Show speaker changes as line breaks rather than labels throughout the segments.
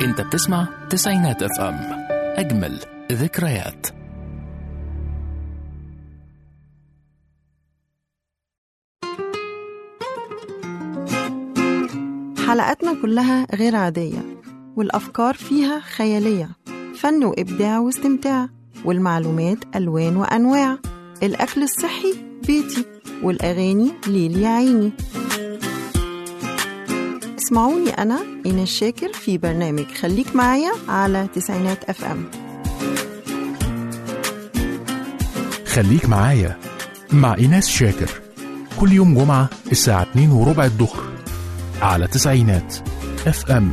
انت بتسمع تسعينات اف ام اجمل ذكريات
حلقاتنا كلها غير عادية والأفكار فيها خيالية فن وإبداع واستمتاع والمعلومات ألوان وأنواع الأكل الصحي بيتي والأغاني ليل يا عيني اسمعوني أنا إيناس شاكر في برنامج خليك معايا على تسعينات أف أم
خليك معايا مع ايناس شاكر كل يوم جمعة الساعة 2 وربع الظهر على تسعينات اف ام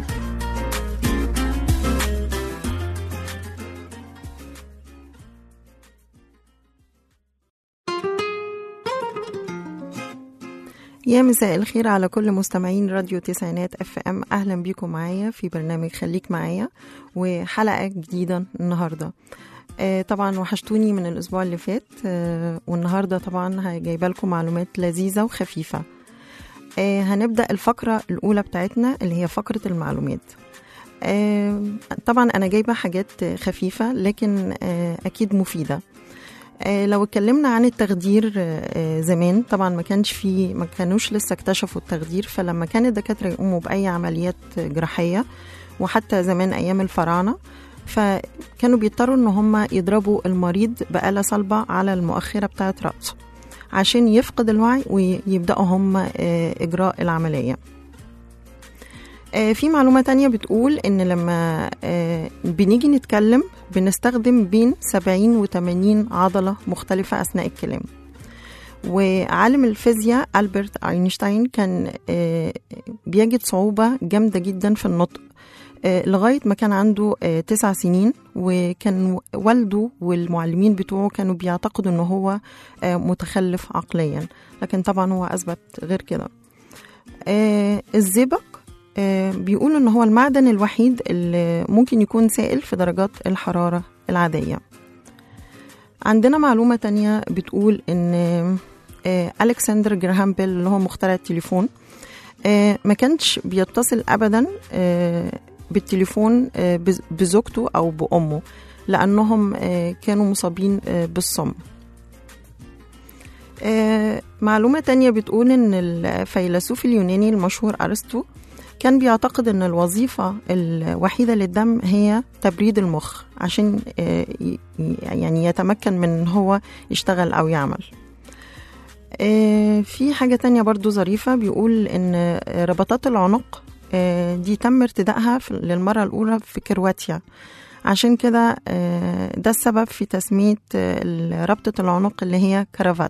يا مساء الخير على كل مستمعين راديو تسعينات اف ام اهلا بيكم معايا في برنامج خليك معايا وحلقه جديده النهارده آه طبعا وحشتوني من الاسبوع اللي فات آه والنهارده طبعا جايبه لكم معلومات لذيذه وخفيفه آه هنبدا الفقره الاولى بتاعتنا اللي هي فقره المعلومات آه طبعا انا جايبه حاجات خفيفه لكن آه اكيد مفيده آه، لو اتكلمنا عن التخدير آه، زمان طبعا ما كانش في ما كانوش لسه اكتشفوا التخدير فلما كان الدكاتره يقوموا باي عمليات جراحيه وحتى زمان ايام الفراعنه فكانوا بيضطروا ان هم يضربوا المريض بآلة صلبة على المؤخرة بتاعة رأسه عشان يفقد الوعي ويبدأوا هم آه، إجراء العملية آه، في معلومة تانية بتقول إن لما آه، بنيجي نتكلم بنستخدم بين 70 و 80 عضلة مختلفة أثناء الكلام وعالم الفيزياء ألبرت أينشتاين كان آه، بيجد صعوبة جامدة جدا في النطق آه، لغاية ما كان عنده آه، تسع سنين وكان والده والمعلمين بتوعه كانوا بيعتقدوا إنه هو آه، متخلف عقليا لكن طبعا هو أثبت غير كده آه، الزئبق آه، بيقولوا ان هو المعدن الوحيد اللي ممكن يكون سائل في درجات الحرارة العادية عندنا معلومة تانية بتقول ان آه، ألكسندر جراهام بيل اللي هو مخترع التليفون آه، ما كانش بيتصل أبدا آه، بالتليفون آه، بز- بزوجته أو بأمه لأنهم آه، كانوا مصابين آه، بالصم آه، معلومة تانية بتقول إن الفيلسوف اليوناني المشهور أرسطو كان بيعتقد ان الوظيفة الوحيدة للدم هي تبريد المخ عشان آه، ي- ي- يعني يتمكن من ان هو يشتغل او يعمل آه، في حاجة تانية برضو ظريفة بيقول ان ربطات العنق آه، دي تم ارتدائها في- للمرة الأولى في كرواتيا عشان كده آه، ده السبب في تسمية آه، ربطة العنق اللي هي كرافات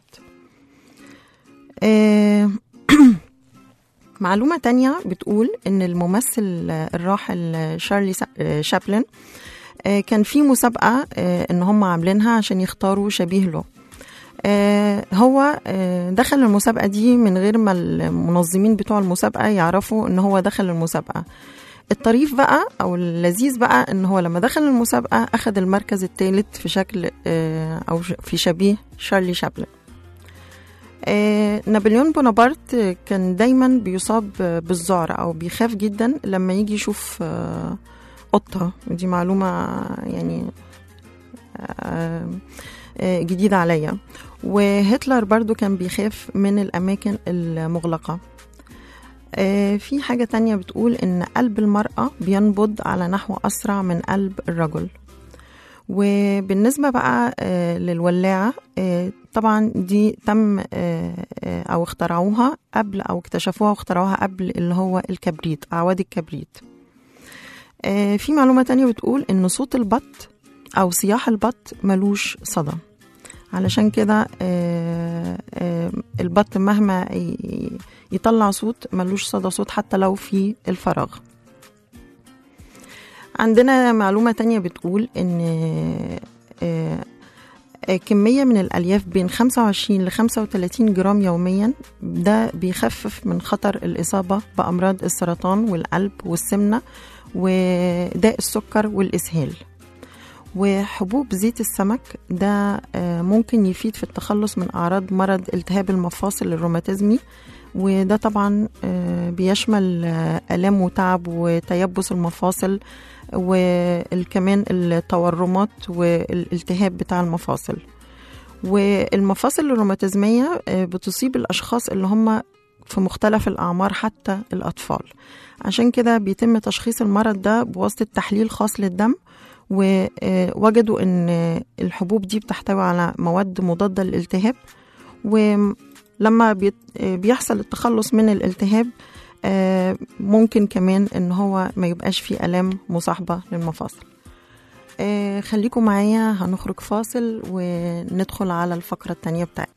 آه، معلومة تانية بتقول إن الممثل الراحل شارلي سا- شابلن آه، كان في مسابقة آه، إن هم عاملينها عشان يختاروا شبيه له آه، هو آه، دخل المسابقة دي من غير ما المنظمين بتوع المسابقة يعرفوا إن هو دخل المسابقة الطريف بقى أو اللذيذ بقى إن هو لما دخل المسابقة أخذ المركز الثالث في شكل آه، أو ش- في شبيه شارلي شابلن آه، نابليون بونابرت آه، كان دايما بيصاب آه، بالذعر او بيخاف جدا لما يجي يشوف آه، قطه دي معلومه يعني آه، آه، جديده عليا وهتلر برضو كان بيخاف من الاماكن المغلقه آه، في حاجة تانية بتقول إن قلب المرأة بينبض على نحو أسرع من قلب الرجل وبالنسبة بقى آه، للولاعة آه، طبعا دي تم آه، آه، أو اخترعوها قبل أو اكتشفوها واخترعوها قبل اللي هو الكبريت أعواد الكبريت آه، في معلومة تانية بتقول إن صوت البط أو صياح البط ملوش صدى علشان كده آه، آه، البط مهما ي- يطلع صوت ملوش صدى صوت حتى لو في الفراغ عندنا معلومة تانية بتقول إن آه، آه، كمية من الألياف بين 25 ل 35 جرام يوميا ده بيخفف من خطر الإصابة بأمراض السرطان والقلب والسمنة وداء السكر والإسهال وحبوب زيت السمك ده آه، ممكن يفيد في التخلص من أعراض مرض التهاب المفاصل الروماتيزمي وده طبعا آه، بيشمل آه، آلام وتعب وتيبس المفاصل وكمان التورمات والالتهاب بتاع المفاصل والمفاصل الروماتيزمية آه، بتصيب الأشخاص اللي هم في مختلف الأعمار حتى الأطفال عشان كده بيتم تشخيص المرض ده بواسطة تحليل خاص للدم ووجدوا ان الحبوب دي بتحتوي على مواد مضادة للالتهاب ولما بيت- بيحصل التخلص من الالتهاب آه، ممكن كمان ان هو ما يبقاش فيه الام مصاحبة للمفاصل آه، خليكم معايا هنخرج فاصل وندخل على الفقرة التانية بتاعتنا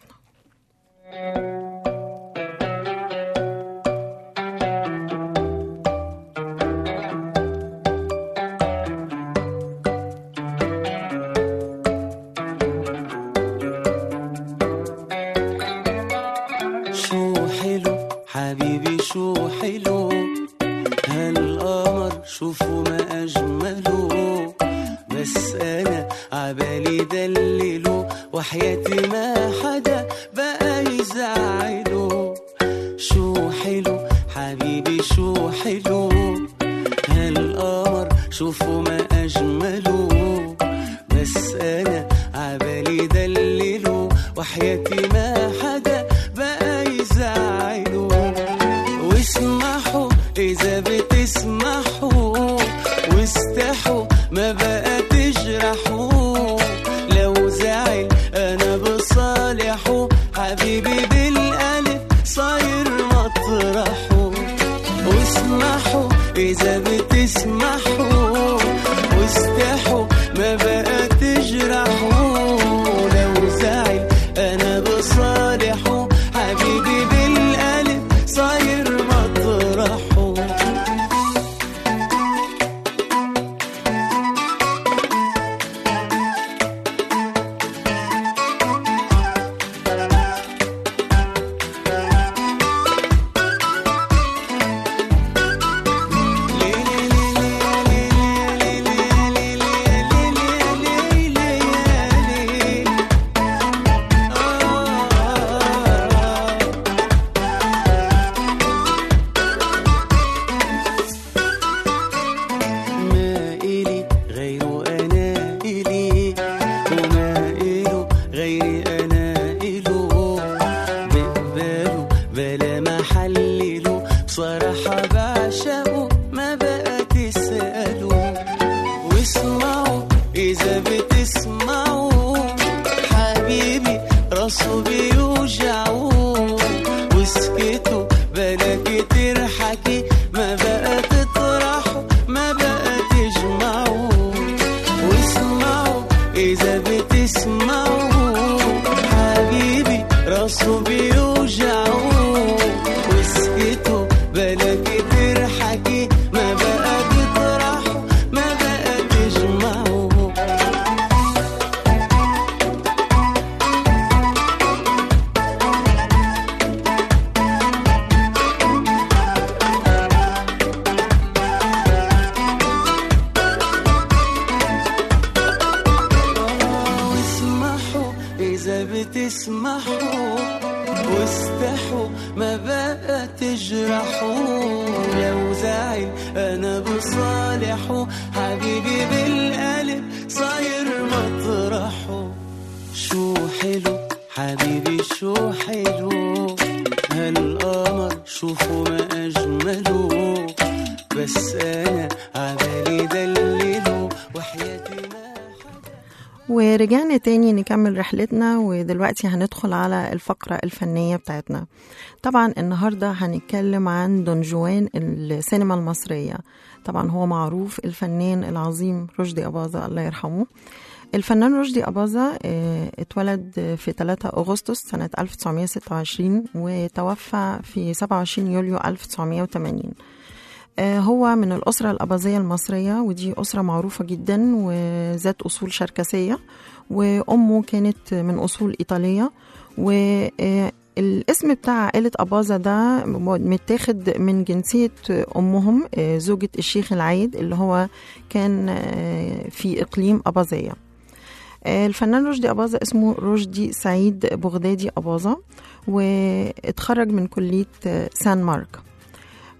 شو حلو حبيبي شو حلو هالقمر شوفوا ما أجمله بس أنا عبالي دلله وحياتي ما حدا بقى يزعله شو حلو حبيبي شو حلو هالقمر شوفوا ما أجمله بس أنا عبالي دلله وحياتي ما حدا بقى يزعله واسمحوا إذا بتسمحوا واستحوا ما بقى تجرحوا لو زعل أنا بصالحه حبيبي بالقلب صاير مطرحه واسمحوا إذا بتسمحوا واستحوا ما بقى تجرحوا لو زعل أنا بصالحه حبيبي بالقلب صاير مطرحه ما إلي غيره أنا إلي وما إله غيري أنا إله بقبله بلا ما حلله بصراحة بعشقه ما بقى تسأله واسمعوا إذا بتسمعوا حبيبي راسه بيوجعه واسكتوا بلا كتير حكي ما بقى تطرحوا ما بقى تجمعوا واسمعوا إذا بتسمعوا حبيبي راسه بيوجعه واسكتوا بلا كتير حكي ما بقى تطرحوا ما بقى تجمعوا واسمحوا إذا بتسمحوا واستحوا ما بقى تجرحوا لو زعل أنا بصالحه حبيبي بالقلب صاير مطرحه شو حلو حبيبي شو حلو هالقمر شوفوا ما أجمله بس أنا عبالي دلله وحياتي ما
ورجعنا تاني نكمل رحلتنا ودلوقتي هندخل على الفقرة الفنية بتاعتنا طبعا النهاردة هنتكلم عن دون جوان السينما المصرية طبعا هو معروف الفنان العظيم رشدي أباظة الله يرحمه الفنان رشدي أباظة آه، اتولد في 3 أغسطس سنة 1926 وتوفى في 27 يوليو 1980 آه، هو من الأسرة الأباظية المصرية ودي أسرة معروفة جدا وذات أصول شركسية وأمه كانت من أصول إيطالية والاسم بتاع عائلة أباظة ده متاخد من جنسية أمهم آه، زوجة الشيخ العايد اللي هو كان آه، في إقليم أباظية آه، الفنان رشدي أباظة اسمه رشدي سعيد بغدادي أباظة واتخرج من كلية آه، سان مارك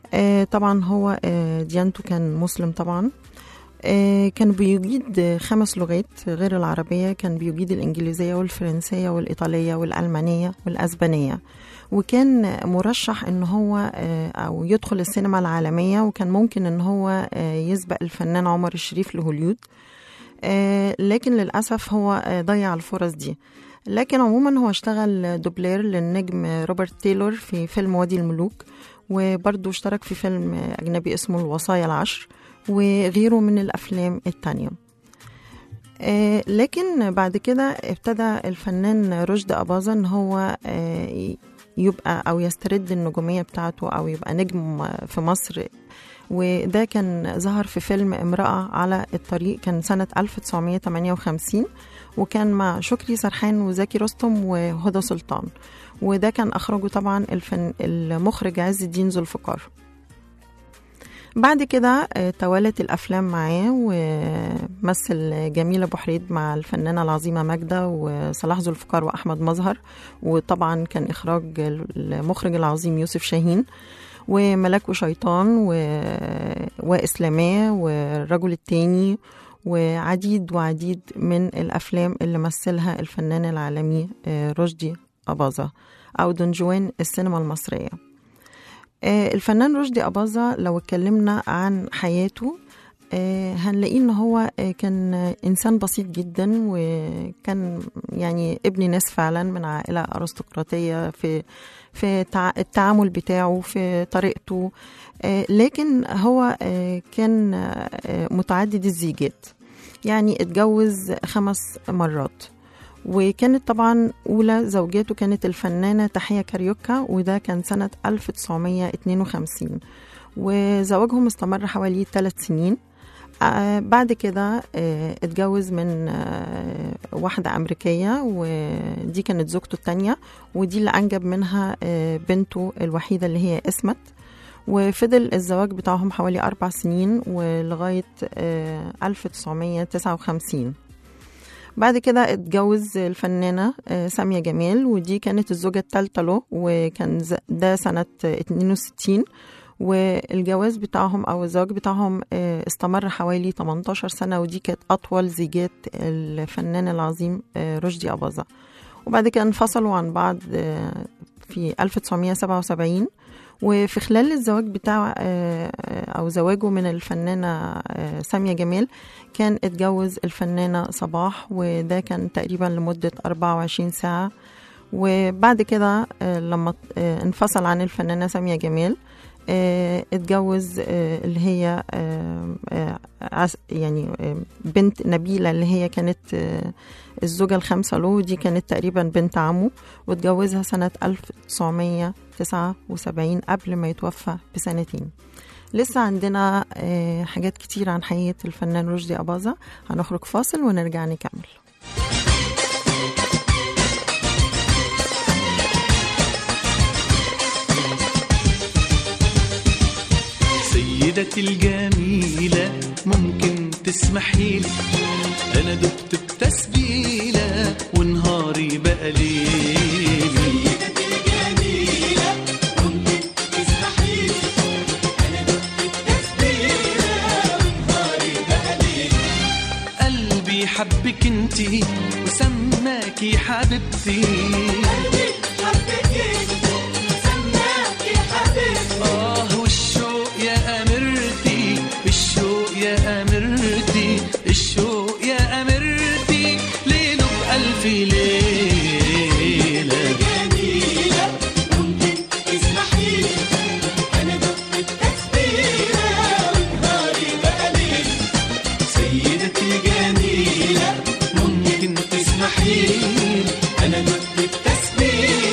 آه، طبعا هو آه، ديانته كان مسلم طبعا آه، كان بيجيد آه، خمس لغات غير العربية كان بيجيد الإنجليزية والفرنسية والإيطالية والألمانية والأسبانية وكان مرشح ان هو آه، او يدخل السينما العالمية وكان ممكن ان هو آه، يسبق الفنان عمر الشريف لهوليود آه، لكن للأسف هو آه، ضيع الفرص دي لكن عموما هو اشتغل دوبلير للنجم روبرت تايلور في فيلم وادي الملوك وبرضه اشترك في فيلم أجنبي اسمه الوصايا العشر وغيره من الأفلام التانية آه، لكن بعد كده ابتدى الفنان رشدي أباظة ان هو آه، يبقى أو يسترد النجومية بتاعته أو يبقى نجم في مصر وده كان ظهر في فيلم امرأة على الطريق كان سنة 1958 وكان مع شكري سرحان وزكي رستم وهدى سلطان وده كان أخرجه طبعا الفن المخرج عز الدين ذو الفقار بعد كده آه، توالت الأفلام معاه ومثل جميلة أبو حريد مع الفنانة العظيمة ماجدة وصلاح ذو الفقار وأحمد مظهر وطبعا كان إخراج المخرج العظيم يوسف شاهين وملاك وشيطان و... وإسلاماه والرجل التاني وعديد وعديد من الأفلام اللي مثلها الفنان العالمي آه، رشدي أباظة أو دونجوان السينما المصرية آه، الفنان رشدي أباظة لو اتكلمنا عن حياته آه، هنلاقيه ان هو آه، كان انسان بسيط جدا وكان يعني ابن ناس فعلا من عائله ارستقراطيه في في تع- التعامل بتاعه في طريقته آه، لكن هو آه، كان آه، متعدد الزيجات يعني اتجوز خمس مرات وكانت طبعا أولى زوجاته كانت الفنانة تحية كاريوكا وده كان سنة 1952 وزواجهم استمر حوالي ثلاث سنين آه بعد كده آه اتجوز من آه واحدة أمريكية ودي كانت زوجته التانية ودي اللي أنجب منها آه بنته الوحيدة اللي هي اسمت وفضل الزواج بتاعهم حوالي أربع سنين ولغاية آه 1959 بعد كده اتجوز الفنانة آه، سامية جمال ودي كانت الزوجة الثالثة له وكان ز- ده سنة 62 والجواز بتاعهم أو الزواج بتاعهم آه، استمر حوالي 18 سنة ودي كانت أطول زيجات الفنان العظيم آه، رشدي أباظة وبعد كده انفصلوا عن بعض آه، في 1977 وفي خلال الزواج بتاع آه، أو زواجه من الفنانة آه، سامية جمال كان اتجوز الفنانة صباح وده كان تقريبا لمدة 24 ساعة وبعد كده آه، لما آه، انفصل عن الفنانة سامية جمال آه، اتجوز آه، اللي هي آه، آه، عس- يعني آه، بنت نبيلة اللي هي كانت آه، الزوجة الخامسة له ودي كانت تقريبا بنت عمه واتجوزها سنة 1979 قبل ما يتوفى بسنتين لسه عندنا آه، حاجات كتير عن حياة الفنان رشدي أباظة هنخرج فاصل ونرجع نكمل
سيدتي الجميلة ممكن تسمحي لي أنا دبت بتسبيلة ونهاري بقى ليلي قلبي حبك انتي وسماكي حبيبتي آه والشوق يا أميرتي الشوق يا أميرتي الشوق يا أميرتي ليله بألف ليلة سيدتي جميلة ممكن تسمحي أنا دقت التسبيح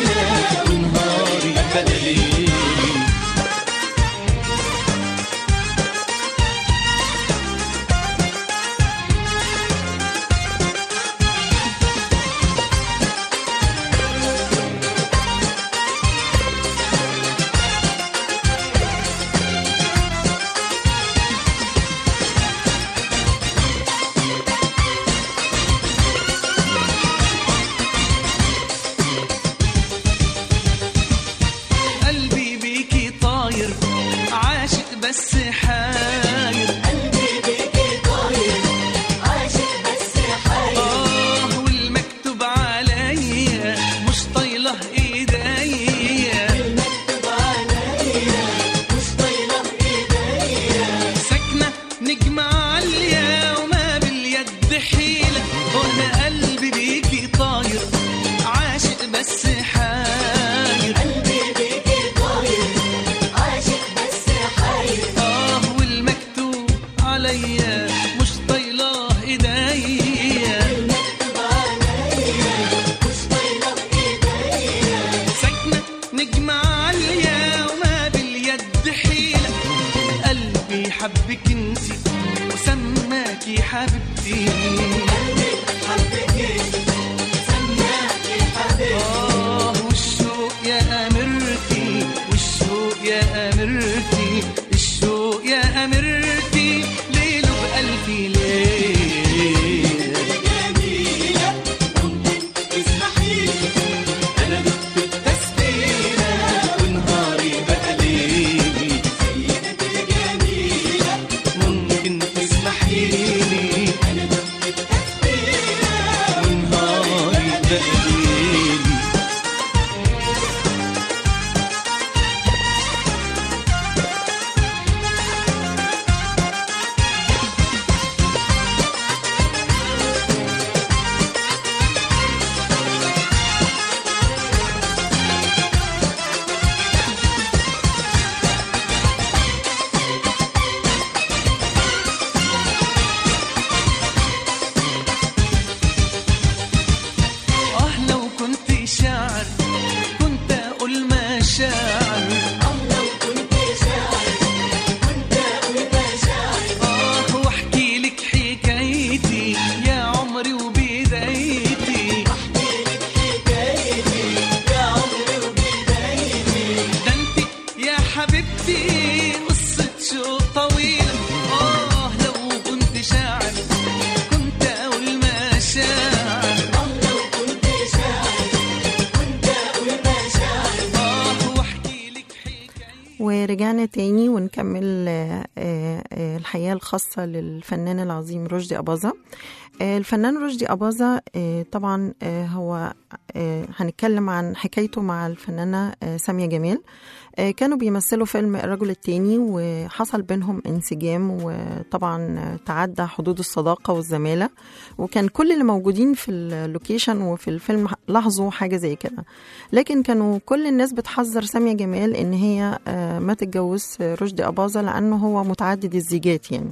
حيلة قلبي حبك انتي وسماكي حبيبتي آه والشوق يا أميرتي والشوق يا أميرتي الشوق يا أميرتي ليله بألف ليل أنا دقت التسبيحة ونهاري بقى ليلي ممكن تسمحيلي أنا دقت التسبيحة ونهاري بقى ليلي آه لو كنت شاعر كنت أقول مشاعر آه واحكي لك حكايتي يا عمري وبدايتي ده انت يا حبيبتي قصة شوق طويلة آه لو كنت شاعر كنت أقول مشاعر آه واحكي لك حكايتي
ورجعنا تاني ونكمل آه، آه، آه، الحياة الخاصة للفنان العظيم رشدي أباظة آه، الفنان رشدي أباظة آه، طبعا آه، هو آه، هنتكلم عن حكايته مع الفنانة آه، سامية جمال آه، كانوا بيمثلوا فيلم الرجل التاني وحصل بينهم انسجام وطبعا آه، تعدى حدود الصداقة والزمالة وكان كل اللي موجودين في اللوكيشن وفي الفيلم لاحظوا حاجة زي كده لكن كانوا كل الناس بتحذر سامية جمال ان هي آه، ما تتجوز رشدي أباظة لأنه هو متعدد الزيجات يعني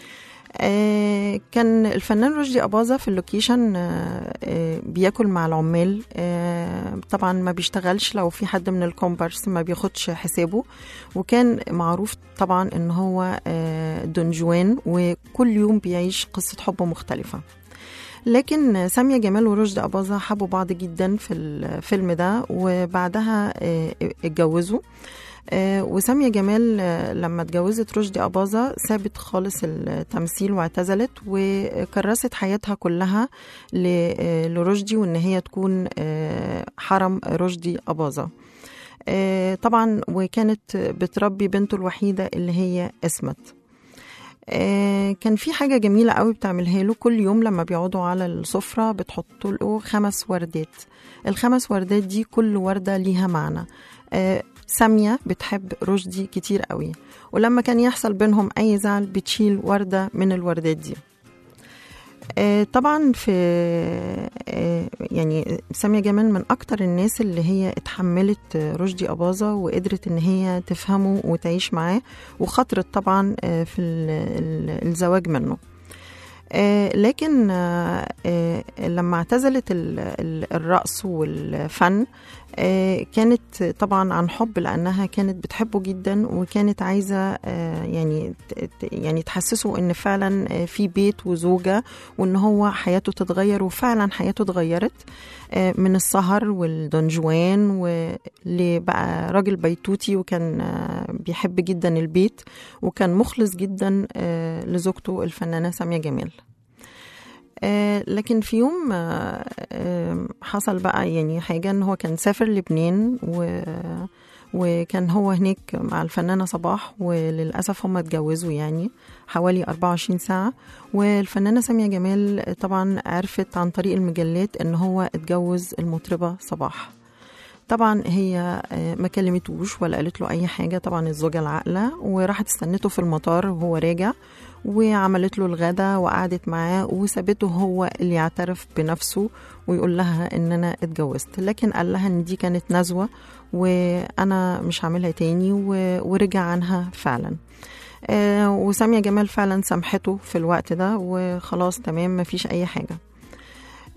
آه، كان الفنان رشدي أباظة في اللوكيشن آه، آه، بياكل مع العمال آه، طبعا ما بيشتغلش لو في حد من الكومبارس ما بياخدش حسابه وكان معروف طبعا ان هو آه، دونجوان وكل يوم بيعيش قصة حب مختلفة لكن سامية جمال ورشدي أباظة حبوا بعض جدا في الفيلم ده وبعدها آه، اتجوزوا آه، وسامية جمال آه، لما اتجوزت رشدي أباظة سابت خالص التمثيل واعتزلت وكرست حياتها كلها ل- آه، لرشدي وإن هي تكون آه، حرم رشدي أباظة آه، طبعا وكانت بتربي بنته الوحيدة اللي هي اسمت آه، كان في حاجة جميلة قوي بتعملها له كل يوم لما بيقعدوا على السفرة بتحط له خمس وردات الخمس وردات دي كل وردة ليها معنى آه، سامية بتحب رشدي كتير قوي ولما كان يحصل بينهم أي زعل بتشيل وردة من الوردات دي آه، طبعا في آه، يعني سامية جمال من أكتر الناس اللي هي اتحملت آه، رشدي أباظة وقدرت إن هي تفهمه وتعيش معاه وخطرت طبعا آه، في ال- ال- الزواج منه آه، لكن آه، آه، لما اعتزلت ال- ال- الرقص والفن آه، كانت طبعا عن حب لانها كانت بتحبه جدا وكانت عايزه آه، يعني ت- ت- يعني تحسسه ان فعلا آه، في بيت وزوجه وان هو حياته تتغير وفعلا حياته اتغيرت آه، من السهر والدنجوان واللي بقى راجل بيتوتي وكان آه، بيحب جدا البيت وكان مخلص جدا آه، لزوجته الفنانه ساميه جمال آه، لكن في يوم آه، آه، حصل بقى يعني حاجة ان هو كان سافر لبنان و وكان هو هناك مع الفنانة صباح وللأسف هم اتجوزوا يعني حوالي 24 ساعة والفنانة سامية جمال طبعا عرفت عن طريق المجلات ان هو اتجوز المطربة صباح طبعا هي آه، ما كلمتوش ولا قالت له اي حاجه طبعا الزوجه العاقله وراحت استنته في المطار وهو راجع وعملت له الغدا وقعدت معاه وسابته هو اللي يعترف بنفسه ويقول لها ان انا اتجوزت لكن قال لها ان دي كانت نزوه وانا مش هعملها تاني و- ورجع عنها فعلا آه، وسامية جمال فعلا سامحته في الوقت ده وخلاص تمام مفيش اي حاجه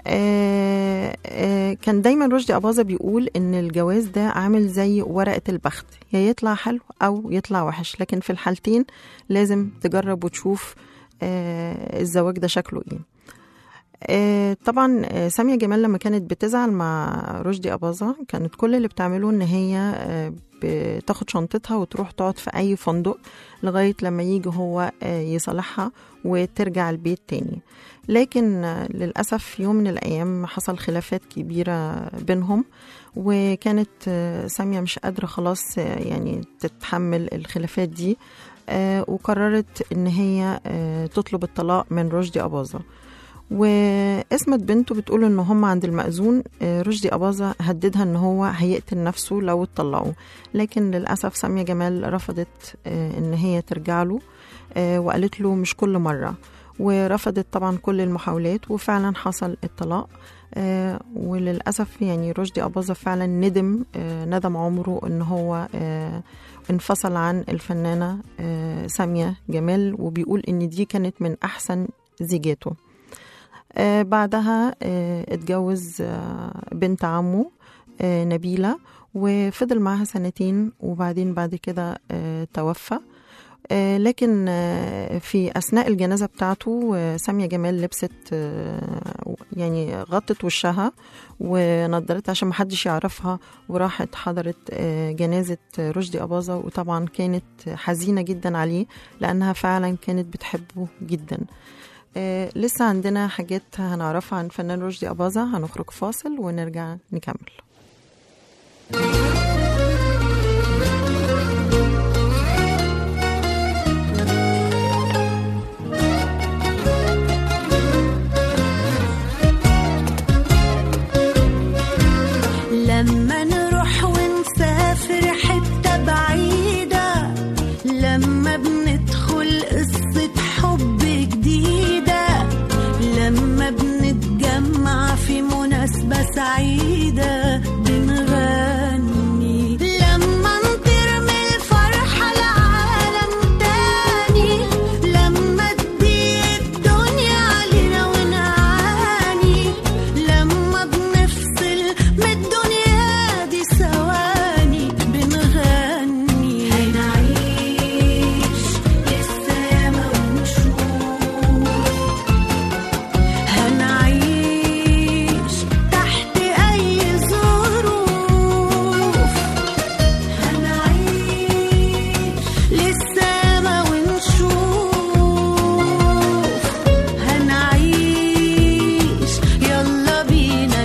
آه، آه، كان دايما رشدي أباظة بيقول إن الجواز ده عامل زي ورقة البخت يا يطلع حلو أو يطلع وحش لكن في الحالتين لازم تجرب وتشوف آه، الزواج ده شكله إيه آه، طبعا آه، سامية جمال لما كانت بتزعل مع رشدي أباظة كانت كل اللي بتعمله إن هي آه، بتاخد شنطتها وتروح تقعد في أي فندق لغاية لما يجي هو آه، يصالحها وترجع البيت تاني لكن آه، للأسف في يوم من الأيام حصل خلافات كبيرة بينهم وكانت آه، سامية مش قادرة خلاص آه، يعني تتحمل الخلافات دي آه، وقررت إن هي آه، تطلب الطلاق من رشدي أباظة واسمت بنته بتقول ان هم عند المأذون آه، رشدي أباظة هددها ان هو هيقتل نفسه لو اتطلقوا لكن للأسف سامية جمال رفضت آه، ان هي ترجع له آه، وقالت له مش كل مرة ورفضت طبعا كل المحاولات وفعلا حصل الطلاق آه، وللأسف يعني رشدي أباظة فعلا ندم آه، ندم عمره ان هو آه، انفصل عن الفنانة آه، سامية جمال وبيقول ان دي كانت من أحسن زيجاته آه، بعدها آه، اتجوز آه، بنت عمه آه، نبيلة وفضل معاها سنتين وبعدين بعد كده آه، توفى آه، لكن آه، في أثناء الجنازة بتاعته آه، سامية جمال لبست آه، يعني غطت وشها ونضرتها عشان محدش يعرفها وراحت حضرت آه، جنازة رشدي أباظة وطبعا كانت حزينة جدا عليه لأنها فعلا كانت بتحبه جدا آه، لسه عندنا حاجات هنعرفها عن فنان رشدي أباظة هنخرج فاصل ونرجع نكمل
لما نروح ونسافر حتة بعيدة لما بندخل قصة حب جديدة لما بنتجمع في مناسبة سعيدة بنغني لما نطير من الفرحة لعالم تاني لما تضيق الدنيا علينا ونعاني لما بنفصل من الدنيا دي ثواني بنغني هنعيش لسه ياما ونشوف هنعيش تحت أي ظروف هنعيش لسه ما ونشوف هنعيش يلا بينا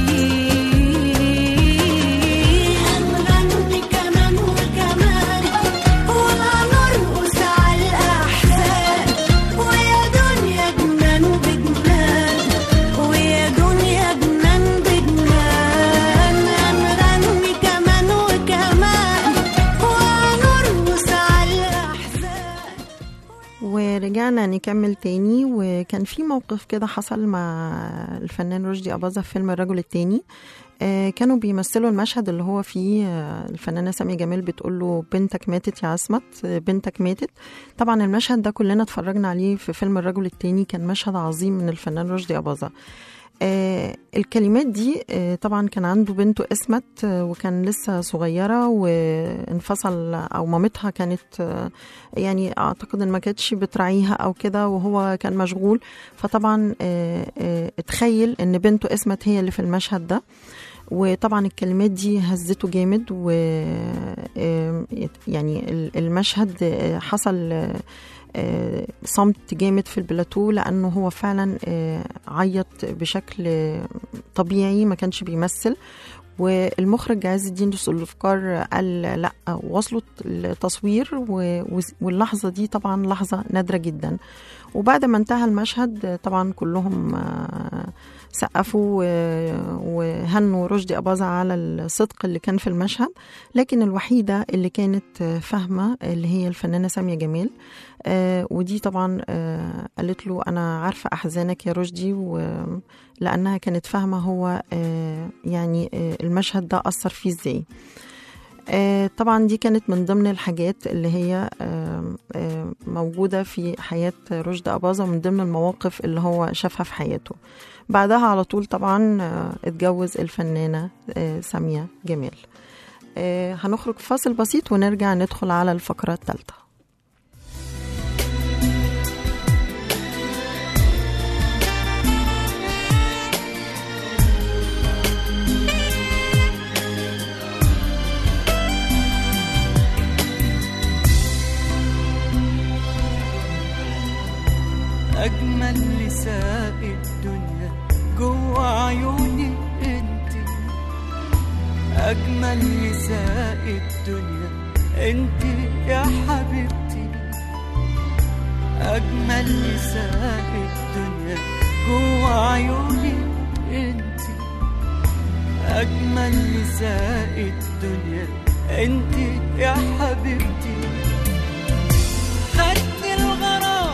نعيش هنغني كمان وكمان وهنرقص على الأحزان ويا دنيا جنان بجنان ويا دنيا جنان بجنان هنغني كمان وكمان وهنرقص على الأحزان
ورجعنا نكمل تاني وكان في موقف كده حصل مع الفنان رشدي أباظة في فيلم الرجل التاني آه، كانوا بيمثلوا المشهد اللي هو فيه آه، الفنانة سامية جمال بتقول له بنتك ماتت يا عصمت آه، بنتك ماتت طبعا المشهد ده كلنا اتفرجنا عليه في فيلم الرجل التاني كان مشهد عظيم من الفنان رشدي أباظة آه الكلمات دي آه طبعا كان عنده بنته اسمت آه وكان لسه صغيره وانفصل او مامتها كانت آه يعني اعتقد ان ما كانتش بتراعيها او كده وهو كان مشغول فطبعا آه آه اتخيل ان بنته اسمت هي اللي في المشهد ده وطبعا الكلمات دي هزته جامد و آه، يعني ال- المشهد آه، حصل آه، آه، صمت جامد في البلاتو لانه هو فعلا آه، عيط بشكل آه، طبيعي ما كانش بيمثل والمخرج عز الدين السلوفكار قال لا وصلوا التصوير و- وز- واللحظه دي طبعا لحظه نادره جدا وبعد ما انتهى المشهد آه، طبعا كلهم آه، سقفوا و- وهنوا رشدي أباظة على الصدق اللي كان في المشهد لكن الوحيدة اللي كانت آه، فاهمة اللي هي الفنانة سامية جمال آه، ودي طبعا آه، قالت له أنا عارفة أحزانك يا رشدي و- لأنها كانت فاهمة هو آه، يعني آه، المشهد ده أثر فيه إزاي آه، طبعا دي كانت من ضمن الحاجات اللي هي آم، آم، موجودة في حياة رشدي أباظة ومن ضمن المواقف اللي هو شافها في حياته بعدها على طول طبعا آه، اتجوز الفنانة آه، سامية جمال آه، هنخرج فاصل بسيط ونرجع ندخل على الفقرة الثالثة
أجمل نساء الدنيا جوا عيوني انت أجمل نساء الدنيا انت يا حبيبتي أجمل نساء الدنيا جوا عيوني انت أجمل نساء الدنيا انت يا حبيبتي خدني الغرام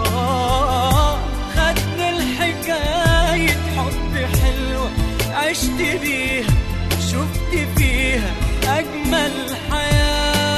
خدني الحكاية حب حلوة عشت بيها شفت فيها أجمل حياة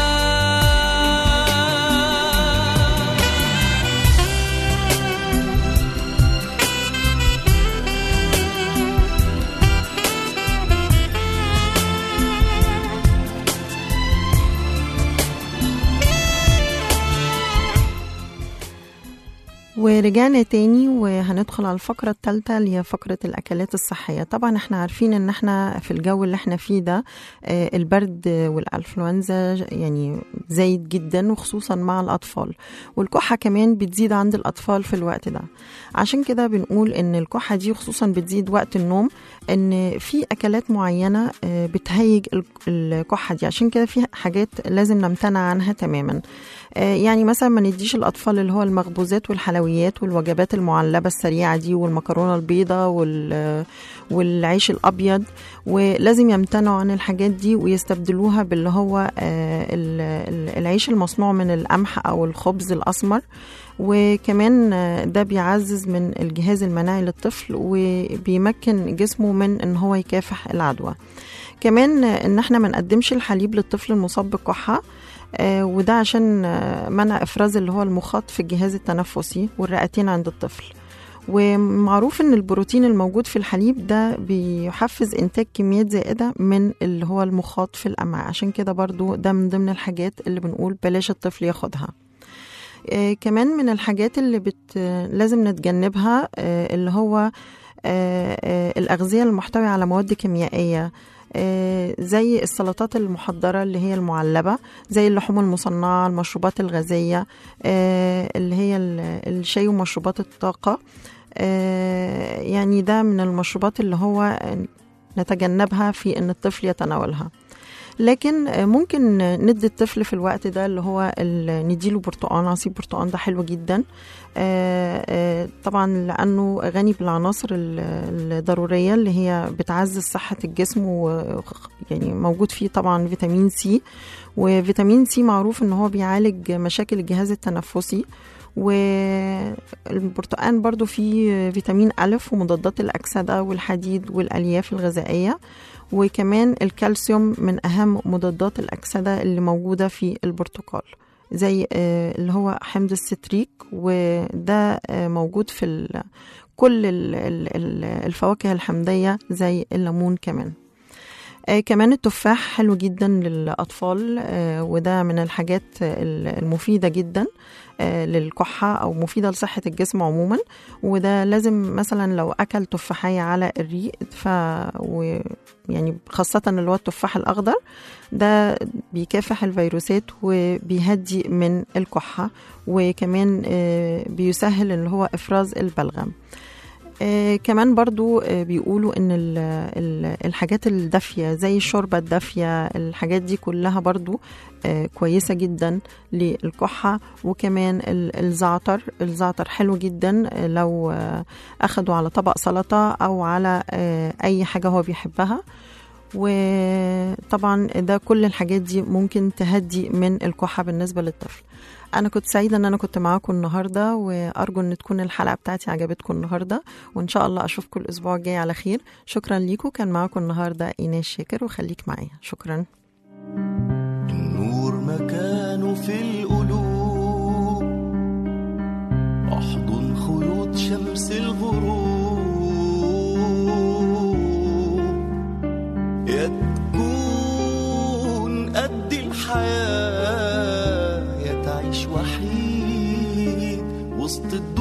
ورجعنا تاني وهندخل على الفقرة الثالثة اللي هي فقرة الأكلات الصحية طبعا احنا عارفين ان احنا في الجو اللي احنا فيه ده آه، البرد والأنفلونزا يعني زايد جدا وخصوصا مع الأطفال والكحة كمان بتزيد عند الأطفال في الوقت ده عشان كده بنقول ان الكحة دي خصوصا بتزيد وقت النوم ان في أكلات معينة آه، بتهيج ال- الكحة دي عشان كده في حاجات لازم نمتنع عنها تماما آه، يعني مثلا ما نديش الاطفال اللي هو المخبوزات والحلويات والوجبات المعلبه السريعه دي والمكرونه البيضاء وال والعيش الابيض ولازم يمتنعوا عن الحاجات دي ويستبدلوها باللي هو آه، ال- ال- العيش المصنوع من القمح او الخبز الاسمر وكمان آه، ده بيعزز من الجهاز المناعي للطفل وبيمكن جسمه من ان هو يكافح العدوى كمان آه، ان احنا ما نقدمش الحليب للطفل المصاب بالكحه آه، وده عشان آه، منع افراز اللي هو المخاط في الجهاز التنفسي والرئتين عند الطفل ومعروف ان البروتين الموجود في الحليب ده بيحفز انتاج كميات زائده من اللي هو المخاط في الامعاء عشان كده برضو ده من ضمن الحاجات اللي بنقول بلاش الطفل ياخدها آه، كمان من الحاجات اللي بت لازم نتجنبها آه، اللي هو آه، آه، الأغذية المحتوية على مواد كيميائية آه، زي السلطات المحضرة اللي هي المعلبة زي اللحوم المصنعة المشروبات الغازية آه، اللي هي ال- الشاي ومشروبات الطاقة آه، يعني ده من المشروبات اللي هو نتجنبها في ان الطفل يتناولها لكن آه، ممكن ندي الطفل في الوقت ده اللي هو ال- نديله برتقان عصير برتقان ده حلو جدا آه، آه، طبعا لانه غني بالعناصر ال- الضروريه اللي هي بتعزز صحه الجسم ويعني موجود فيه طبعا فيتامين سي وفيتامين سي معروف ان هو بيعالج مشاكل الجهاز التنفسي والبرتقان برضو فيه فيتامين ألف ومضادات الأكسدة والحديد والألياف الغذائية وكمان الكالسيوم من أهم مضادات الأكسدة اللي موجودة في البرتقال زي آه، اللي هو حمض الستريك وده آه، موجود في ال- كل ال- ال- ال- الفواكه الحمضية زي الليمون كمان آه كمان التفاح حلو جدا للأطفال آه وده من الحاجات ال- المفيدة جدا آه للكحة أو مفيدة لصحة الجسم عموما وده لازم مثلا لو أكل تفاحية على الريق ف و يعني خاصة اللي هو التفاح الأخضر ده بيكافح الفيروسات وبيهدي من الكحة وكمان آه بيسهل اللي هو إفراز البلغم آه كمان برضو آه بيقولوا ان ال- ال- الحاجات الدافية زي الشوربة الدافية الحاجات دي كلها برضو آه كويسة جدا للكحة وكمان ال- الزعتر الزعتر حلو جدا آه لو آه أخدوا على طبق سلطة أو على آه أي حاجة هو بيحبها وطبعا ده كل الحاجات دي ممكن تهدي من الكحة بالنسبة للطفل أنا كنت سعيدة إن أنا كنت معاكم النهاردة وأرجو إن تكون الحلقة بتاعتي عجبتكم النهاردة وإن شاء الله أشوفكم الأسبوع الجاي على خير شكرا ليكم كان معاكم النهاردة إيناس شاكر وخليك معايا شكرا
النور مكانه في القلوب احضن خيوط شمس الغروب يا تكون قد الحياة يا تعيش وحيد وسط الدنيا